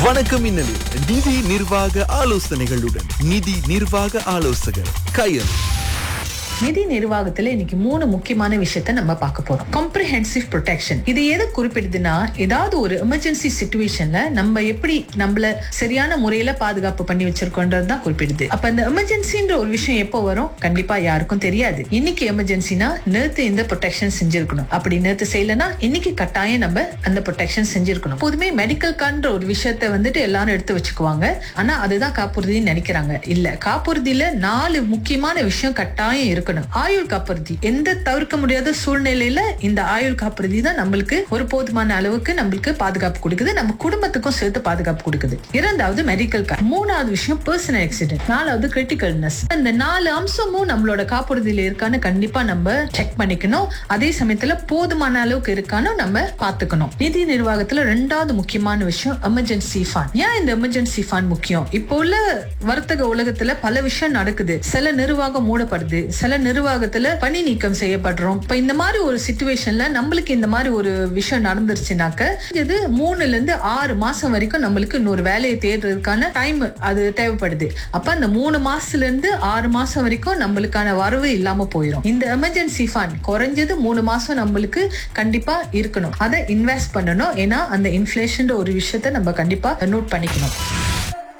வணக்கம் இன்னலில் நிதி நிர்வாக ஆலோசனைகளுடன் நிதி நிர்வாக ஆலோசகர் கயல் நிதி நிர்வாகத்துல இன்னைக்கு மூணு முக்கியமான விஷயத்த நம்ம பார்க்க போறோம் காம்ப்ரிஹென்சிவ் ப்ரொடெக்ஷன் இது எது குறிப்பிடுதுன்னா ஏதாவது ஒரு எமர்ஜென்சி சுச்சுவேஷன்ல நம்ம எப்படி நம்மள சரியான முறையில பாதுகாப்பு பண்ணி வச்சிருக்கோன்றது தான் குறிப்பிடுது அப்ப இந்த எமர்ஜென்சின்ற ஒரு விஷயம் எப்போ வரும் கண்டிப்பா யாருக்கும் தெரியாது இன்னைக்கு எமர்ஜென்சினா நேத்து இந்த ப்ரொடெக்ஷன் செஞ்சிருக்கணும் அப்படி நேத்து செய்யலனா இன்னைக்கு கட்டாயம் நம்ம அந்த ப்ரொடெக்ஷன் செஞ்சிருக்கணும் பொதுமே மெடிக்கல் கான்ற ஒரு விஷயத்த வந்துட்டு எல்லாரும் எடுத்து வச்சுக்குவாங்க ஆனா அதுதான் காப்புறுதின்னு நினைக்கிறாங்க இல்ல காப்புறுதியில நாலு முக்கியமான விஷயம் கட்டாயம் இருக்கணும் ஆயுள் காப்புறுதி எந்த தவிர்க்க முடியாத சூழ்நிலையில இந்த ஆயுள் காப்புறுதி தான் நம்மளுக்கு ஒரு போதுமான அளவுக்கு நம்மளுக்கு பாதுகாப்பு கொடுக்குது நம்ம குடும்பத்துக்கும் சேர்த்து பாதுகாப்பு கொடுக்குது இரண்டாவது மெடிக்கல் கார்டு மூணாவது விஷயம் பர்சனல் ஆக்சிடென்ட் நாலாவது கிரிட்டிக்கல்னஸ் இந்த நாலு அம்சமும் நம்மளோட காப்புறுதியில இருக்கான்னு கண்டிப்பா நம்ம செக் பண்ணிக்கணும் அதே சமயத்துல போதுமான அளவுக்கு இருக்கான்னு நம்ம பாத்துக்கணும் நிதி நிர்வாகத்துல ரெண்டாவது முக்கியமான விஷயம் எமர்ஜென்சி ஃபண்ட் ஏன் இந்த எமர்ஜென்சி ஃபண்ட் முக்கியம் இப்போ உள்ள வர்த்தக உலகத்துல பல விஷயம் நடக்குது சில நிர்வாகம் மூடப்படுது சில நிர்வாகத்துல பணி நீக்கம் செய்யப்படுறோம் இப்ப இந்த மாதிரி ஒரு சுச்சுவேஷன்ல நம்மளுக்கு இந்த மாதிரி ஒரு விஷயம் நடந்துருச்சுனாக்க இது மூணுல இருந்து ஆறு மாசம் வரைக்கும் நம்மளுக்கு இன்னொரு வேலையை தேடுறதுக்கான டைம் அது தேவைப்படுது அப்ப அந்த மூணு மாசத்துல இருந்து ஆறு மாசம் வரைக்கும் நம்மளுக்கான வரவு இல்லாம போயிடும் இந்த எமர்ஜென்சி ஃபண்ட் குறைஞ்சது மூணு மாசம் நம்மளுக்கு கண்டிப்பா இருக்கணும் அதை இன்வெஸ்ட் பண்ணணும் ஏன்னா அந்த இன்ஃபிளேஷன் ஒரு விஷயத்த நம்ம கண்டிப்பா நோட் பண்ணிக்கணும்